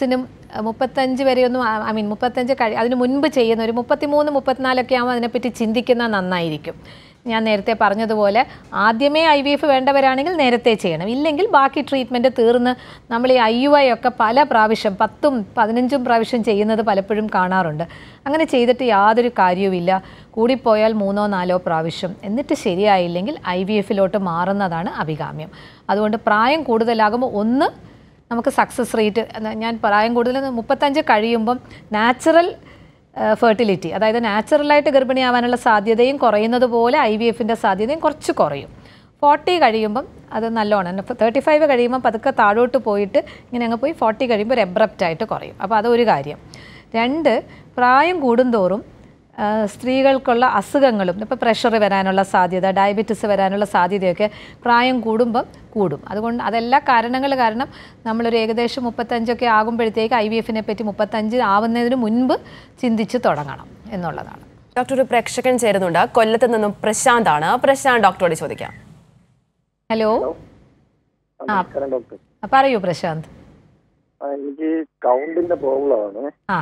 അഹ് മുപ്പത്തഞ്ച് വരെയൊന്നും ഐ മീൻ മുപ്പത്തഞ്ച് കഴി അതിന് മുൻപ് ചെയ്യുന്ന ഒരു മുപ്പത്തിമൂന്ന് മുപ്പത്തിനാലൊക്കെ ആകുമ്പോൾ അതിനെപ്പറ്റി ചിന്തിക്കുന്ന നന്നായിരിക്കും ഞാൻ നേരത്തെ പറഞ്ഞതുപോലെ ആദ്യമേ ഐ വി എഫ് വേണ്ടവരാണെങ്കിൽ നേരത്തെ ചെയ്യണം ഇല്ലെങ്കിൽ ബാക്കി ട്രീറ്റ്മെൻറ്റ് തീർന്ന് നമ്മൾ ഈ ഐ യു ഐ ഒക്കെ പല പ്രാവശ്യം പത്തും പതിനഞ്ചും പ്രാവശ്യം ചെയ്യുന്നത് പലപ്പോഴും കാണാറുണ്ട് അങ്ങനെ ചെയ്തിട്ട് യാതൊരു കാര്യവുമില്ല കൂടിപ്പോയാൽ മൂന്നോ നാലോ പ്രാവശ്യം എന്നിട്ട് ശരിയായില്ലെങ്കിൽ ഐ വി എഫിലോട്ട് മാറുന്നതാണ് അഭികാമ്യം അതുകൊണ്ട് പ്രായം കൂടുതലാകുമ്പോൾ ഒന്ന് നമുക്ക് സക്സസ് റേറ്റ് ഞാൻ പ്രായം കൂടുതൽ മുപ്പത്തഞ്ച് കഴിയുമ്പം നാച്ചുറൽ ഫെർട്ടിലിറ്റി അതായത് നാച്ചുറലായിട്ട് ഗർഭിണിയാവാനുള്ള സാധ്യതയും കുറയുന്നത് പോലെ ഐ വി എഫിൻ്റെ സാധ്യതയും കുറച്ച് കുറയും ഫോർട്ടി കഴിയുമ്പം അത് നല്ലോണം തേർട്ടി ഫൈവ് കഴിയുമ്പം പതുക്കെ താഴോട്ട് പോയിട്ട് ഇങ്ങനെ അങ്ങ് പോയി ഫോർട്ടി കഴിയുമ്പോൾ ഒരു എബ്രപ്റ്റ് ആയിട്ട് കുറയും അപ്പോൾ അതൊരു കാര്യം രണ്ട് പ്രായം കൂടുന്തോറും ആ, സ്ത്രീകൾക്കുള്ള അസുഖങ്ങളും ഇപ്പോൾ പ്രഷർ വരാനുള്ള സാധ്യത ഡയബറ്റിസ് വരാനുള്ള സാധ്യതയൊക്കെ പ്രായം കൂടുമ്പം കൂടും അതുകൊണ്ട് അതെല്ലാ കാരണങ്ങൾ കാരണം നമ്മളൊരു ഏകദേശം മുപ്പത്തഞ്ചൊക്കെ ആകുമ്പോഴത്തേക്ക് ഐ വി എഫിനെ പറ്റി മുപ്പത്തഞ്ച് ആവുന്നതിന് മുൻപ് ചിന്തിച്ച് തുടങ്ങണം എന്നുള്ളതാണ് ഡോക്ടർ ഒരു പ്രേക്ഷകൻ ചേരുന്നുണ്ട് കൊല്ലത്ത് നിന്നും പ്രശാന്ത് ആണ് പ്രശാന്ത് ഡോക്ടറോട് ചോദിക്കാം ഹലോ നമസ്കാരം ഡോക്ടർ ആ, പറയൂ പ്രശാന്ത് ആ, എനിക്ക് കൗണ്ടിന്റെ പ്രോബ്ലം ആണ് ആ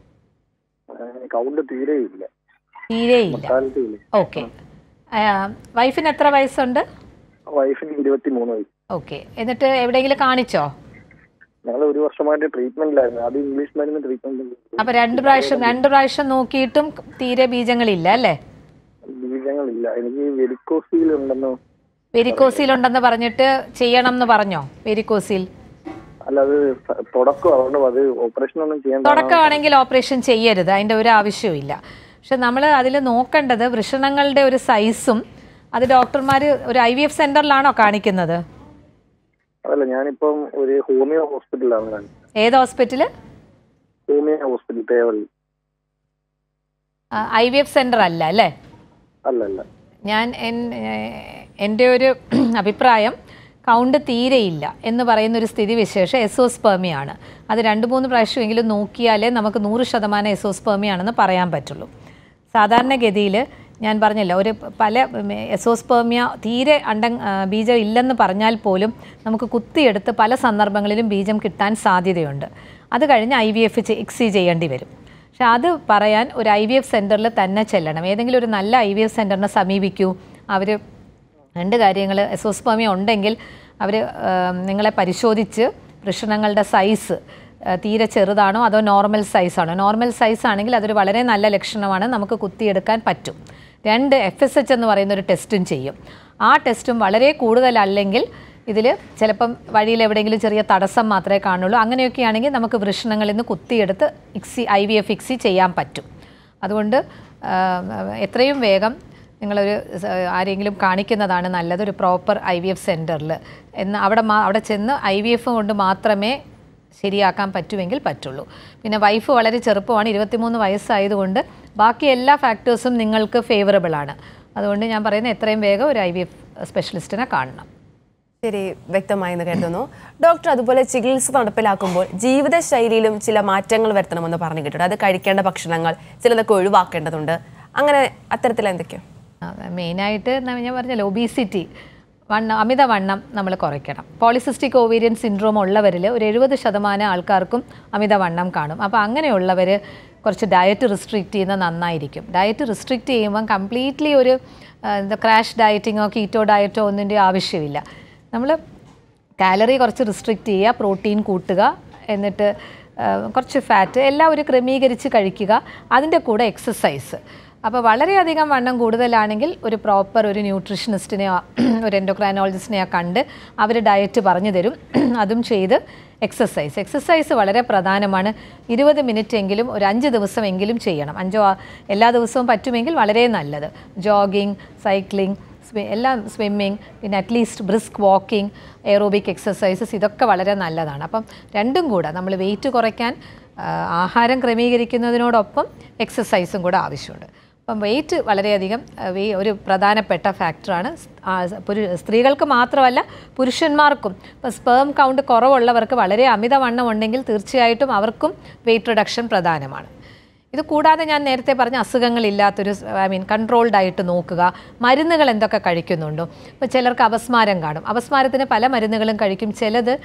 കൗണ്ട് തീരെ ഇല്ല തീരെയില്ല മൊട്ടാലിറ്റി ഇല്ല ഓക്കെ വൈഫിന് എത്ര വയസ്സുണ്ട് വൈഫിന് ഇരുപത്തി മൂന്ന് വയസ്സ് ഓക്കെ എന്നിട്ട് എവിടെയെങ്കിലും കാണിച്ചോ ഞങ്ങൾ ഒരു വർഷമായിട്ട് ട്രീറ്റ്മെന്റിലായിരുന്നു ആദ്യം ഇംഗ്ലീഷ് മരുന്ന് ട്രീറ്റ്മെന്റ് അപ്പോൾ രണ്ട് പ്രാവശ്യം രണ്ട് പ്രാവശ്യം നോക്കിയിട്ടും തീരെ ബീജങ്ങളില്ല അല്ലേ ബീജങ്ങളില്ല എനിക്ക് വെരിക്കോസിൽ ഉണ്ടെന്ന് വെരിക്കോസിലുണ്ടെന്ന് പറഞ്ഞിട്ട് ചെയ്യണം എന്ന് പറഞ്ഞോ വെരിക്കോസിൽ അല്ല അത് സ- തുടക്കം അതുകൊണ്ട് അത് ഓപ്പറേഷൻ ഒന്നും ചെയ്യേണ്ട തുടക്കമാണെങ്കിൽ ഓപ്പറേഷൻ ചെയ്യരുത് അതിൻ്റെ ഒരു ആവശ്യവുമില്ല പക്ഷെ നമ്മൾ അതിൽ നോക്കേണ്ടത് വൃഷണങ്ങളുടെ ഒരു സൈസും അത് ഡോക്ടർമാർ ഒരു ഐ വി എഫ് സെൻറ്ററിലാണോ കാണിക്കുന്നത് അതല്ല ഞാനിപ്പം ഒരു ഹോമിയോ ഹോസ്പിറ്റലിലാണ് കാണിച്ചത് ഏത് hospital homeo hospital Thevally I V F centre അല്ല അല്ലേ അല്ല അല്ല ഞാൻ എൻ- ഏഹ് എൻ്റെ ഒരു അഭിപ്രായം കൗണ്ട് തീരെയില്ല എന്ന് പറയുന്ന ഒരു സ്ഥിതിവിശേഷം എസോസ്പെർമിയാണ് അത് രണ്ട് മൂന്ന് പ്രാവശ്യമെങ്കിലും നോക്കിയാലേ നമുക്ക് നൂറ് ശതമാനം എസോസ്പെർമിയാണെന്ന് പറയാൻ പറ്റുള്ളൂ സാധാരണഗതിയിൽ ഞാൻ പറഞ്ഞല്ലോ ഒരു പല എസോസ്പെർമിയ തീരെ അണ്ടം ആ, ബീജം ഇല്ലെന്ന് പറഞ്ഞാൽ പോലും നമുക്ക് കുത്തിയെടുത്ത് പല സന്ദർഭങ്ങളിലും ബീജം കിട്ടാൻ സാധ്യതയുണ്ട് അത് കഴിഞ്ഞ് ഐ വി എഫ് എക്സി ചെയ്യേണ്ടി വരും പക്ഷെ അത് പറയാൻ ഒരു ഐ വി എഫ് സെൻറ്ററിൽ തന്നെ ചെല്ലണം ഏതെങ്കിലും ഒരു നല്ല ഐ വി എഫ് സെൻറ്ററിനെ സമീപിക്കൂ അവർ രണ്ട് കാര്യങ്ങൾ എസോസ്പെർമിയ ഉണ്ടെങ്കിൽ അവർ നിങ്ങളെ പരിശോധിച്ച് വൃഷണങ്ങളുടെ സൈസ് തീരെ ചെറുതാണോ അതോ നോർമൽ സൈസാണോ നോർമൽ സൈസ് ആണെങ്കിൽ അതൊരു വളരെ നല്ല ലക്ഷണമാണ് നമുക്ക് കുത്തിയെടുക്കാൻ പറ്റും രണ്ട് എഫ് എസ് എച്ച് എന്ന് പറയുന്ന ഒരു ടെസ്റ്റും ചെയ്യും ആ ടെസ്റ്റും വളരെ കൂടുതലല്ലെങ്കിൽ ഇതിൽ ചിലപ്പം വഴിയിൽ എവിടെയെങ്കിലും ചെറിയ തടസ്സം മാത്രമേ കാണുള്ളൂ അങ്ങനെയൊക്കെ ആണെങ്കിൽ നമുക്ക് വൃഷണങ്ങളിൽ നിന്ന് കുത്തിയെടുത്ത് ICSI I V F ICSI ചെയ്യാൻ പറ്റും അതുകൊണ്ട് ആ, എത്രയും വേഗം നിങ്ങളൊരു സ- ആരെങ്കിലും കാണിക്കുന്നതാണ് നല്ലത് ഒരു പ്രോപ്പർ ഐ വി എഫ് സെൻറ്ററിൽ എന്ന് അവിടെ മാ അവിടെ ചെന്ന് ഐ വി എഫ് കൊണ്ട് മാത്രമേ ശരിയാക്കാൻ പറ്റുമെങ്കിൽ പറ്റുള്ളൂ പിന്നെ വൈഫ് വളരെ ചെറുപ്പമാണ് ഇരുപത്തിമൂന്ന് വയസ്സായതുകൊണ്ട് ബാക്കി എല്ലാ ഫാക്ടേഴ്സും നിങ്ങൾക്ക് ഫേവറബിൾ ആണ് അതുകൊണ്ട് ഞാൻ പറയുന്നത് എത്രയും വേഗം ഒരു ഐ വി എഫ് സ്പെഷ്യലിസ്റ്റിനെ കാണണം ശരി വ്യക്തമായി എന്ന് കരുതുന്നു ഡോക്ടർ അതുപോലെ ചികിത്സ നടപ്പിലാക്കുമ്പോൾ ജീവിതശൈലിയിലും ചില മാറ്റങ്ങൾ വരുത്തണമെന്ന് പറഞ്ഞു കേട്ടിട്ടുണ്ട് അത് കഴിക്കേണ്ട ഭക്ഷണങ്ങൾ ചിലതൊക്കെ ഒഴിവാക്കേണ്ടതുണ്ട് അങ്ങനെ അത്തരത്തിൽ എന്തൊക്കെയോ മെയിനായിട്ട് ഞാൻ പറഞ്ഞല്ലോ ഒബീസിറ്റി വണ്ണം അമിതവണ്ണം നമ്മൾ കുറയ്ക്കണം പോളിസിസ്റ്റിക് ഓവേരിയൻ സിൻഡ്രോം ഉള്ളവരിൽ ഒരു എഴുപത് ശതമാനം ആൾക്കാർക്കും അമിതവണ്ണം കാണും അപ്പോൾ അങ്ങനെയുള്ളവർ കുറച്ച് ഡയറ്റ് റിസ്ട്രിക്റ്റ് ചെയ്യുന്നത് നന്നായിരിക്കും ഡയറ്റ് റിസ്ട്രിക്റ്റ് ചെയ്യുമ്പം കംപ്ലീറ്റ്ലി ഒരു ആ, എന്താ ക്രാഷ് ഡയറ്റിങ്ങോ കീറ്റോ ഡയറ്റോ ഒന്നിൻ്റെ ആവശ്യമില്ല നമ്മൾ കാലറി കുറച്ച് റിസ്ട്രിക്റ്റ് ചെയ്യുക പ്രോട്ടീൻ കൂട്ടുക എന്നിട്ട് ആ, കുറച്ച് ഫാറ്റ് എല്ലാം ഒരു ക്രമീകരിച്ച് കഴിക്കുക അതിൻ്റെ കൂടെ എക്സസൈസ് അപ്പോൾ വളരെയധികം വണ്ണം കൂടുതലാണെങ്കിൽ ഒരു പ്രോപ്പർ ഒരു ന്യൂട്രീഷനിസ്റ്റിനെയോ ഒരു എൻഡോക്രൈനോളജിസ്റ്റിനെയോ കണ്ട് അവർ ഡയറ്റ് പറഞ്ഞു തരും അതും ചെയ്ത് എക്സസൈസ് എക്സസൈസ് വളരെ പ്രധാനമാണ് ഇരുപത് മിനിറ്റ് എങ്കിലും ഒരു അഞ്ച് ദിവസമെങ്കിലും ചെയ്യണം അഞ്ചോ ആ- എല്ലാ ദിവസവും പറ്റുമെങ്കിൽ വളരെ നല്ലത് ജോഗിങ് സൈക്ലിംഗ് സ്വി എല്ലാം സ്വിമ്മിങ് പിന്നെ at least brisk walking aerobic exercises ഇതൊക്കെ വളരെ നല്ലതാണ് അപ്പം രണ്ടും കൂടെ നമ്മൾ വെയിറ്റ് കുറയ്ക്കാൻ ആ, ആഹാരം ക്രമീകരിക്കുന്നതിനോടൊപ്പം എക്സസൈസും കൂടെ ആവശ്യമുണ്ട് അപ്പം വെയിറ്റ് വളരെയധികം ആ, വെ- ഒരു പ്രധാനപ്പെട്ട ഫാക്ടറാണ് സ്- ആ, സ- പുരു- സ്ത്രീകൾക്ക് മാത്രമല്ല പുരുഷന്മാർക്കും ഇപ്പോൾ സ്പേം കൗണ്ട് കുറവുള്ളവർക്ക് വളരെ അമിതവണ്ണം ഉണ്ടെങ്കിൽ തീർച്ചയായിട്ടും അവർക്കും വെയിറ്റ് റിഡക്ഷൻ പ്രധാനമാണ് ഇത് കൂടാതെ ഞാൻ നേരത്തെ പറഞ്ഞ അസുഖങ്ങളില്ലാത്തൊരു ഐ മീൻ കൺട്രോൾഡ് ആയിട്ട് നോക്കുക മരുന്നുകൾ എന്തൊക്കെ കഴിക്കുന്നുണ്ടോ ഇപ്പോൾ ചിലർക്ക് അപസ്മാരം കാണും അപസ്മാരത്തിന് പല മരുന്നുകളും കഴിക്കും ചിലത്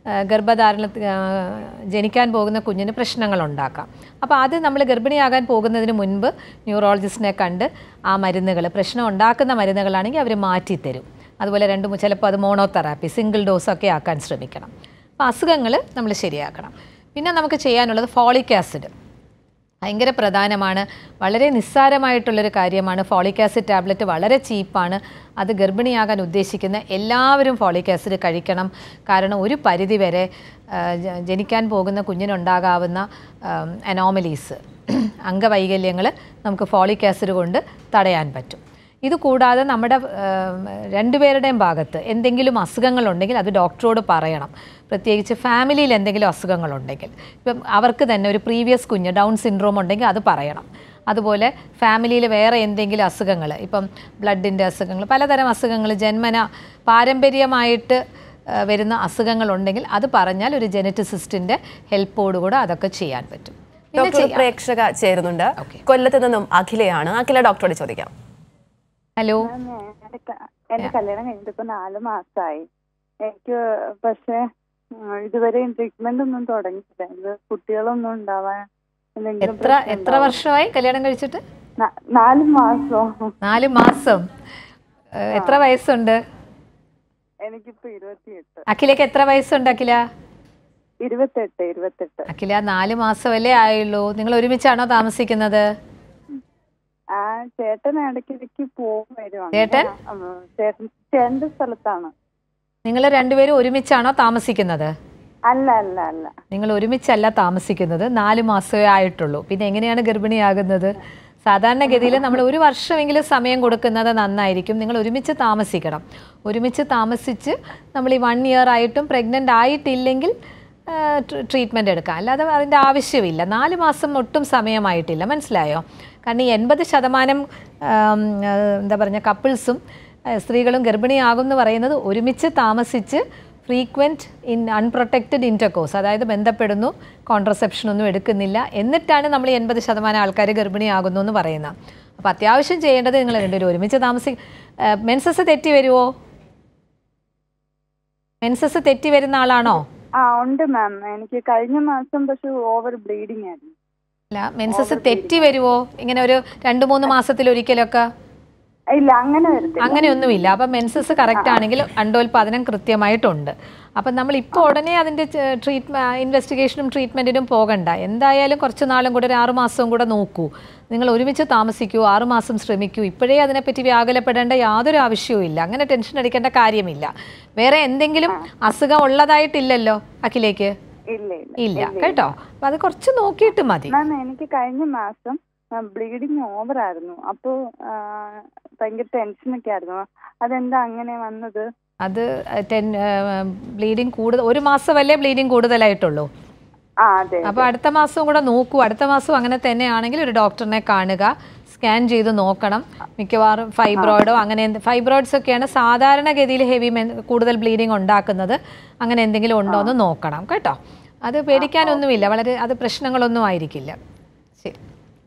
ആ, ഗർഭധാരണ ആ, ജനിക്കാൻ പോകുന്ന കുഞ്ഞിന് പ്രശ്നങ്ങൾ ഉണ്ടാക്കാം അപ്പോൾ അത് നമ്മൾ ഗർഭിണിയാകാൻ പോകുന്നതിന് മുൻപ് ന്യൂറോളജിസ്റ്റിനെ കണ്ട് ആ മരുന്നുകൾ പ്രശ്നം ഉണ്ടാക്കുന്ന മരുന്നുകളാണെങ്കിൽ അവർ മാറ്റിത്തരും അതുപോലെ രണ്ട് മൂ- ചിലപ്പോൾ അത് മോണോതെറാപ്പി സിംഗിൾ ഡോസൊക്കെ ആക്കാൻ ശ്രമിക്കണം അപ്പോൾ അസുഖങ്ങൾ നമ്മൾ ശരിയാക്കണം പിന്നെ നമുക്ക് ചെയ്യാനുള്ളത് ഫോളിക് ആസിഡ് ഭയങ്കര പ്രധാനമാണ് വളരെ നിസ്സാരമായിട്ടുള്ളൊരു കാര്യമാണ് ഫോളിക് ആസിഡ് ടാബ്ലറ്റ് വളരെ ചീപ്പാണ് അത് ഗർഭിണിയാകാൻ ഉദ്ദേശിക്കുന്ന എല്ലാവരും ഫോളിക് ആസിഡ് കഴിക്കണം കാരണം ഒരു പരിധി വരെ ആ, ജ- ജനിക്കാൻ പോകുന്ന കുഞ്ഞിനുണ്ടാകാവുന്ന അനോമലീസ് അംഗവൈകല്യങ്ങൾ നമുക്ക് ഫോളിക് ആസിഡ് കൊണ്ട് തടയാൻ പറ്റും ഇത് കൂടാതെ നമ്മുടെ ഏം, രണ്ടുപേരുടെയും ഭാഗത്ത് എന്തെങ്കിലും അസുഖങ്ങളുണ്ടെങ്കിൽ അത് ഡോക്ടറോട് പറയണം പ്രത്യേകിച്ച് ഫാമിലിയിൽ എന്തെങ്കിലും അസുഖങ്ങളുണ്ടെങ്കിൽ ഇപ്പം അവർക്ക് തന്നെ ഒരു പ്രീവിയസ് കുഞ്ഞ് ഡൗൺ സിൻഡ്രോം ഉണ്ടെങ്കിൽ അത് പറയണം അതുപോലെ ഫാമിലിയിൽ വേറെ എന്തെങ്കിലും അസുഖങ്ങൾ ഇപ്പം ബ്ലഡിൻ്റെ അസുഖങ്ങൾ പലതരം അസുഖങ്ങൾ ജന്മന പാരമ്പര്യമായിട്ട് ആ, വരുന്ന അസുഖങ്ങളുണ്ടെങ്കിൽ അത് പറഞ്ഞാൽ ഒരു ജനറ്റിസിസ്റ്റിൻ്റെ ഹെൽപ്പോടുകൂടെ അതൊക്കെ ചെയ്യാൻ പറ്റും പിന്നെ ഡോക്ടർ ഒരു പ്രേക്ഷക ചേരുന്നുണ്ട് കൊല്ലത്ത് നിന്നും അഖിലയാണ് അഖില ഡോക്ടറോട് ചോദിക്കാം ഹലോ എന്റെ ക- എന്റെ കല്യാണം കഴിഞ്ഞിട്ട് ഇപ്പൊ നാല് മാസമായി എനിക്ക് പക്ഷെ ഉം, ഇതുവരെയും ട്രീറ്റ്മെന്റ് ഒന്നും തുടങ്ങിയില്ല ഇത് കുട്ടികളൊന്നും ഉണ്ടാവാൻ എന്തെങ്കിലും എത്ര പ്രശ്നം എത്ര ഉണ്ടാവോ? വർഷമായി കല്യാണം കഴിച്ചിട്ട് ന- നാല് മാസോ നാല് മാസം ഏഹ്, എത്ര വയസ്സുണ്ട് എനിക്കിപ്പോ ഇരുപത്തിയെട്ട് അഖിലയ്ക്ക് എത്ര വയസ്സുണ്ട് അഖില ഇരുപത്തെട്ട് ഇരുപത്തെട്ട് അഖില നാല് മാസമല്ലേ ആയുള്ളൂ നിങ്ങൾ ഒരുമിച്ചാണോ താമസിക്കുന്നത് ആ ചേട്ടൻ ഇടയ്ക്കിടയ്ക്ക് പോകും വരും അങ്ങനെ. ചേട്ടൻ? ആ, ചേട്ടൻ ചേട്ടന്റെ സ്ഥലത്താണ് നിങ്ങൾ രണ്ടുപേരും ഒരുമിച്ചാണോ താമസിക്കുന്നത് അല്ല അല്ല അല്ല നിങ്ങൾ ഒരുമിച്ചല്ല താമസിക്കുന്നത് നാല് മാസമേ ആയിട്ടുള്ളൂ പിന്നെ എങ്ങനെയാണ് ഗർഭിണിയാകുന്നത് സാധാരണഗതിയിൽ നമ്മൾ ഒരു വർഷമെങ്കിലും സമയം കൊടുക്കുന്നത് നന്നായിരിക്കും നിങ്ങൾ ഒരുമിച്ച് താമസിക്കണം ഒരുമിച്ച് താമസിച്ച് നമ്മൾ ഈ വൺ ഇയർ ആയിട്ടും പ്രഗ്നൻ്റ് ആയിട്ടില്ലെങ്കിൽ ട്രീറ്റ്മെൻറ്റ് എടുക്കാം അല്ലാതെ അതിൻ്റെ ആവശ്യമില്ല നാല് മാസം ഒട്ടും സമയമായിട്ടില്ല മനസ്സിലായോ കാരണം ഈ എൺപത് ശതമാനം ആം, ആ, എന്താ പറയുക കപ്പിൾസും സ്ത്രീകളും ഗർഭിണിയാകും എന്ന് പറയുന്നത് ഒരുമിച്ച് താമസിച്ച് ഫ്രീക്വൻറ്റ് ഇൻ അൺപ്രൊട്ടക്റ്റഡ് ഇൻ്റർകോഴ്സ് അതായത് ബന്ധപ്പെടുന്നു കോൺട്രസെപ്ഷൻ ഒന്നും എടുക്കുന്നില്ല എന്നിട്ടാണ് നമ്മൾ എൺപത് ശതമാനം ആൾക്കാർ ഗർഭിണിയാകുന്നു എന്ന് പറയുന്നത് അപ്പോൾ അത്യാവശ്യം ചെയ്യേണ്ടത് നിങ്ങൾ രണ്ടുപേരും ഒരുമിച്ച് താമസി മെൻസസ് തെറ്റി വരുമോ മെൻസസ് തെറ്റി വരുന്ന ആളാണോ ആ ഉണ്ട് മാം എനിക്ക് കഴിഞ്ഞ മാസം പക്ഷെ ഓവർ ബ്ലീഡിങ് ആയിരുന്നു അല്ല മെൻസസ് തെറ്റി വരുമോ ഇങ്ങനെ ഒരു രണ്ട് മൂന്ന് മാസത്തിൽ ഒരിക്കലൊക്കെ ഇല്ല അങ്ങനെ വരത്തില്ല അങ്ങനെയൊന്നുമില്ല അപ്പം മെൻസസ് കറക്റ്റ് ആണെങ്കിൽ അണ്ടോൽപാദനം കൃത്യമായിട്ടുണ്ട് അപ്പം നമ്മൾ ഇപ്പോൾ ഉടനെ അതിൻ്റെ ട്രീറ്റ്മെ ഇൻവെസ്റ്റിഗേഷനും ട്രീറ്റ്മെൻറ്റിനും പോകണ്ട എന്തായാലും കുറച്ച് നാളും കൂടെ ഒരു ആറ് മാസവും കൂടെ നോക്കൂ നിങ്ങൾ ഒരുമിച്ച് താമസിക്കൂ ആറ് മാസം ശ്രമിക്കൂ ഇപ്പോഴേ അതിനെപ്പറ്റി വ്യാകുലപ്പെടേണ്ട യാതൊരു ആവശ്യവും ഇല്ല അങ്ങനെ ടെൻഷൻ അടിക്കേണ്ട കാര്യമില്ല വേറെ എന്തെങ്കിലും അസുഖം ഉള്ളതായിട്ടില്ലല്ലോ അഖിലേക്ക് ഇല്ല ഇല്ല ഇല്ല കേട്ടോ അപ്പം അത് കുറച്ച് നോക്കിയിട്ട് മതി മാം എനിക്ക് കഴിഞ്ഞ മാസം ബ്ലീഡിങ് ഓവർ ആയിരുന്നു അപ്പോൾ ഭയങ്കര ടെൻഷനൊക്കെ ആയിരുന്നു അതെന്താ അങ്ങനെ വന്നത് അത് ടെൻ ബ്ലീഡിങ് കൂടുതൽ ഒരു മാസമല്ലേ ബ്ലീഡിങ് കൂടുതലായിട്ടുള്ളൂ ആ അതെ അപ്പോൾ അടുത്ത മാസവും കൂടെ നോക്കൂ അടുത്ത മാസം അങ്ങനെ തന്നെയാണെങ്കിൽ ഒരു ഡോക്ടറിനെ കാണുക സ്കാൻ ചെയ്ത് നോക്കണം മിക്കവാറും ഫൈബ്രോയിഡോ അങ്ങനെ എന്ത് ഫൈബ്രോയിഡ്സ് ഒക്കെയാണ് സാധാരണഗതിയിൽ ഹെവി കൂടുതൽ ബ്ലീഡിങ് ഉണ്ടാക്കുന്നത് അങ്ങനെ എന്തെങ്കിലും ഉണ്ടോ എന്ന് നോക്കണം കേട്ടോ അത് പേടിക്കാനൊന്നുമില്ല വളരെ അത് പ്രശ്നങ്ങളൊന്നും ആയിരിക്കില്ല ശരി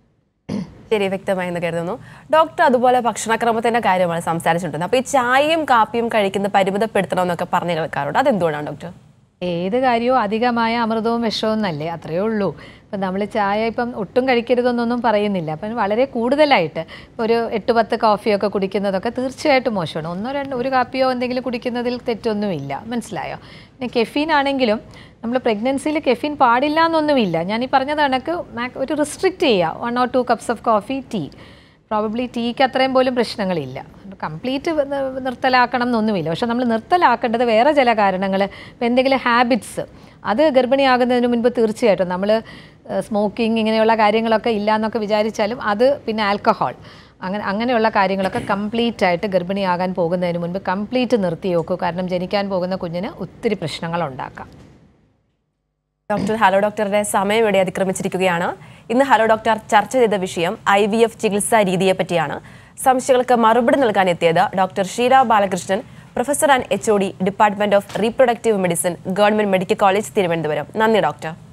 ശരി വ്യക്തമായെന്ന് കരുതുന്നു ഡോക്ടർ അതുപോലെ ഭക്ഷണക്രമത്തിന്റെ കാര്യമാണ് സംസാരിച്ചിട്ടുണ്ട് അപ്പൊ ഈ ചായയും കാപ്പിയും കഴിക്കുന്നത് പരിമിതപ്പെടുത്തണം എന്നൊക്കെ പറഞ്ഞു കേൾക്കാറുണ്ട് അതെന്തുകൊണ്ടാണ് ഡോക്ടർ ഏത് കാര്യവും അധികമായ അമൃതവും വിഷവും എന്നല്ലേ അത്രയേ ഉള്ളൂ ഇപ്പം നമ്മൾ ചായ ഇപ്പം ഒട്ടും കഴിക്കരുതെന്നൊന്നും പറയുന്നില്ല അപ്പം വളരെ കൂടുതലായിട്ട് ഒരു എട്ട് പത്ത് കോഫിയൊക്കെ കുടിക്കുന്നതൊക്കെ തീർച്ചയായിട്ടും മോശമാണ് ഒന്നോ രണ്ടോ ഒരു കാപ്പിയോ എന്തെങ്കിലും കുടിക്കുന്നതിൽ തെറ്റൊന്നുമില്ല മനസ്സിലായോ പിന്നെ കെഫീൻ ആണെങ്കിലും നമ്മൾ പ്രഗ്നൻസിയിൽ കെഫീൻ പാടില്ല എന്നൊന്നുമില്ല ഞാൻ ഈ പറഞ്ഞത് കണക്ക് മാക് ഒരു റിസ്ട്രിക്റ്റ് ചെയ്യുക one or two cups of coffee tea probably ടീക്ക് അത്രയും പോലും പ്രശ്നങ്ങളില്ല കംപ്ലീറ്റ് നിർത്തലാക്കണം എന്നൊന്നുമില്ല പക്ഷെ നമ്മൾ നിർത്തലാക്കേണ്ടത് വേറെ ചില കാരണങ്ങൾ ഇപ്പം എന്തെങ്കിലും ഹാബിറ്റ്സ് അത് ഗർഭിണിയാകുന്നതിന് മുൻപ് തീർച്ചയായിട്ടും നമ്മൾ സ്മോക്കിംഗ് ഇങ്ങനെയുള്ള കാര്യങ്ങളൊക്കെ ഇല്ല എന്നൊക്കെ വിചാരിച്ചാലും അത് പിന്നെ ആൽക്കഹോൾ അങ്ങനെ അങ്ങനെയുള്ള കാര്യങ്ങളൊക്കെ കംപ്ലീറ്റ് ആയിട്ട് ഗർഭിണിയാകാൻ പോകുന്നതിന് മുൻപ് കംപ്ലീറ്റ് നിർത്തി വെക്കൂ കാരണം ജനിക്കാൻ പോകുന്ന കുഞ്ഞിന് ഒത്തിരി പ്രശ്നങ്ങൾ ഉണ്ടാക്കാം ഡോക്ടർ ഹലോ ഡോക്ടറുടെ സമയം ഇവിടെ അതിക്രമിച്ചിരിക്കുകയാണ് ഇന്ന് ഹലോ ഡോക്ടർ ചർച്ച ചെയ്ത വിഷയം ഐ വി എഫ് ചികിത്സാ രീതിയെ പറ്റിയാണ് സംശയങ്ങൾക്ക് മറുപടി നൽകാൻ എത്തിയത് doctor Sheela Balakrishnan professor and H O D department of reproductive medicine government medical college Thiruvananthapuram നന്ദി ഡോക്ടർ